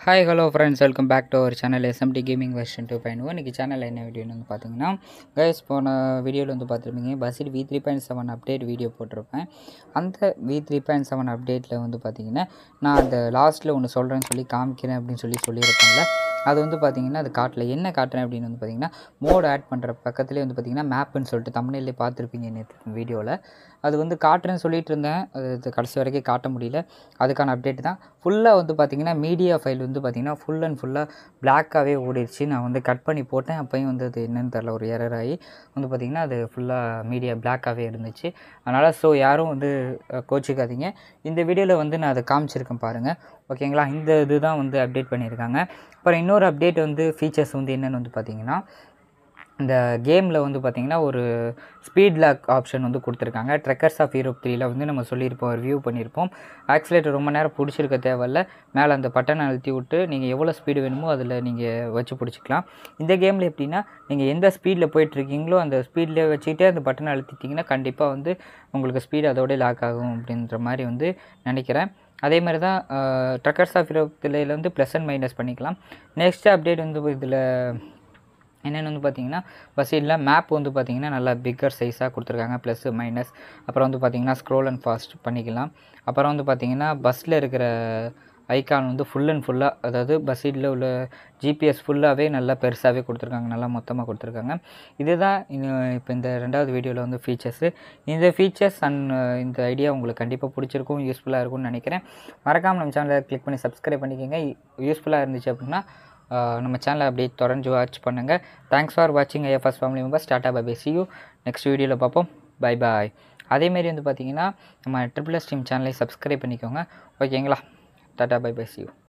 hi hello friends welcome back to our channel SMT gaming version two point one இன்றைக்கி சேனலில் என்ன வீடியோன்னு வந்து பார்த்தீங்கன்னா கைஸ் போன வீடியோவில் வந்து பார்த்துருப்பீங்க பஸ்ஸில் V three point seven update video போட்டிருப்பேன் அந்த வி த்ரீ பாயிண்ட் செவன் அப்டேட்டில் வந்து பார்த்தீங்கன்னா நான் அந்த லாஸ்ட்டில் ஒன்று சொல்கிறேன்னு சொல்லி காமிக்கிறேன் அப்படின்னு சொல்லி சொல்லியிருப்பேன்ல அது வந்து பார்த்தீங்கன்னா அது காட்டல என்ன காட்டுறேன் அப்படின்னு வந்து பார்த்தீங்கன்னா மோட் ஆட் பண்ணுற பக்கத்துலேயே வந்து பார்த்தீங்கன்னா மேப்புன்னு சொல்லிட்டு தமிழ்லேயே பார்த்துருப்பீங்க நேற்று வீடியோவில் அது வந்து காட்டுறேன்னு சொல்லிட்டு இருந்தேன் அது இது கடைசி வரைக்கும் காட்ட முடியல அதுக்கான அப்டேட் தான் ஃபுல்லாக வந்து பார்த்தீங்கன்னா மீடியா ஃபைல் வந்து பார்த்தீங்கன்னா ஃபுல் அண்ட் ஃபுல்லாக பிளாக்காகவே ஓடிடுச்சு நான் வந்து கட் பண்ணி போட்டேன் அப்போயும் வந்து அது என்னன்னு தெரில ஒரு எரர் ஆகி வந்து பார்த்திங்கன்னா அது ஃபுல்லாக மீடியா பிளாக்காகவே இருந்துச்சு அதனால் ஸோ யாரும் வந்து அஹ், கோச்சிக்காதீங்க இந்த வீடியோவில் வந்து நான் அதை காமிச்சிருக்கேன் பாருங்கள் ஓகேங்களா இந்த இதுதான் வந்து அப்டேட் பண்ணியிருக்காங்க அப்புறம் இன்னொரு அப்டேட் வந்து ஃபீச்சர்ஸ் வந்து என்னென்னு வந்து பார்த்தீங்கன்னா இந்த கேமில் வந்து பார்த்திங்கன்னா ஒரு ஸ்பீட் லாக் ஆப்ஷன் வந்து கொடுத்துருக்காங்க ட்ரெக்கர்ஸ் ஆஃப் யூரோப் த்ரீல வந்து நம்ம சொல்லியிருப்போம் ரிவ்யூ பண்ணியிருப்போம் ஆக்சிலேட்டர் ரொம்ப நேரம் பிடிச்சிருக்க தேவையில்ல மேலே அந்த பட்டனை அழுத்தி விட்டு நீங்கள் எவ்வளோ ஸ்பீடு வேணுமோ அதில் நீங்கள் வச்சு பிடிச்சிக்கலாம் இந்த கேமில் எப்படின்னா நீங்கள் எந்த ஸ்பீடில் போயிட்டுருக்கீங்களோ அந்த ஸ்பீடில் வச்சுக்கிட்டே அந்த பட்டனை அழுத்திட்டிங்கன்னா கண்டிப்பாக வந்து உங்களுக்கு ஸ்பீடு அதோடய லாக் ஆகும் அப்படின்ற மாதிரி வந்து நினைக்கிறேன் அதே மாதிரி தான் ட்ரக்கர்ஸ் ஆஃப் யூரோப் வந்து ப்ளஸ் அண்ட் மைனஸ் பண்ணிக்கலாம் நெக்ஸ்ட் அப்டேட் வந்து இதில் என்னென்னு வந்து பார்த்தீங்கன்னா பஸ்ஸில் மேப் வந்து பார்த்தீங்கன்னா நல்லா பிக்கர் சைஸாக கொடுத்துருக்காங்க ப்ளஸ் மைனஸ் அப்புறம் வந்து பார்த்தீங்கன்னா ஸ்க்ரோல் அண்ட் ஃபாஸ்ட் பண்ணிக்கலாம் அப்புறம் வந்து பார்த்தீங்கன்னா பஸ்ஸில் இருக்கிற ஐகான் வந்து ஃபுல் அண்ட் ஃபுல்லாக அதாவது பஸ்ஸில் உள்ள ஜிபிஎஸ் ஃபுல்லாகவே நல்லா பெருசாகவே கொடுத்துருக்காங்க நல்லா மொத்தமாக கொடுத்துருக்காங்க இதுதான் இப்போ இந்த ரெண்டாவது வீடியோவில் வந்து ஃபீச்சர்ஸு இந்த ஃபீச்சர்ஸ் அண்ட் இந்த ஐடியா உங்களுக்கு கண்டிப்பாக பிடிச்சிருக்கும் யூஸ்ஃபுல்லாக இருக்கும்னு நினைக்கிறேன் மறக்காமல் நம்ம சேனலை கிளிக் பண்ணி சப்ஸ்கிரைப் பண்ணிக்கோங்க யூஸ்ஃபுல்லாக இருந்துச்சு அப்படின்னா ஆஹ் நம்ம சேனலை அப்படியே தொடர்ந்து வாட்ச் பண்ணுங்கள் தேங்க்ஸ் ஃபார் வாட்சிங் IFS family members tata bye bye see you next வீடியோவில் பார்ப்போம் பை பாய் அதேமாரி வந்து பார்த்தீங்கன்னா நம்ம ட்ரிபிள் எஸ் டீம் சேனலை சப்ஸ்கிரைப் பண்ணிக்கோங்க ஓகேங்களா tata bye bye see you